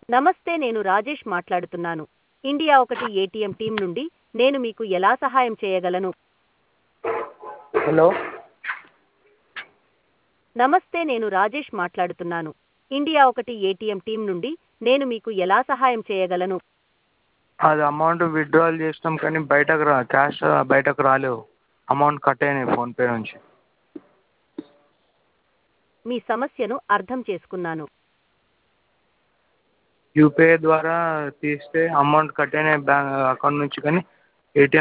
నమస్తే నేను రాజేష్ మాట్లాడుతున్నాను ఇండియా ఒకటి ఏటీఎం టీం నుండి నేను మీకు ఎలా సహాయం చేయగలను హలో నమస్తే నేను రాజేష్ మాట్లాడుతున్నాను ఇండియా ఒకటి ఏటీఎం టీం నుండి నేను మీకు ఎలా సహాయం చేయగలను అది అమౌంట్ విత్డ్రాల్ చేసినాం కానీ బయటకు రా క్యాష్ బయటకు రాలేవు అమౌంట్ కట్ అయినాయి ఫోన్పే నుంచి మీ సమస్యను అర్థం చేసుకున్నాను యూపీఐ ద్వారా తీస్తే అమౌంట్ కట్ అయినాయి బ్యాంక్ అకౌంట్ నుంచి కానీ ఏటీఎం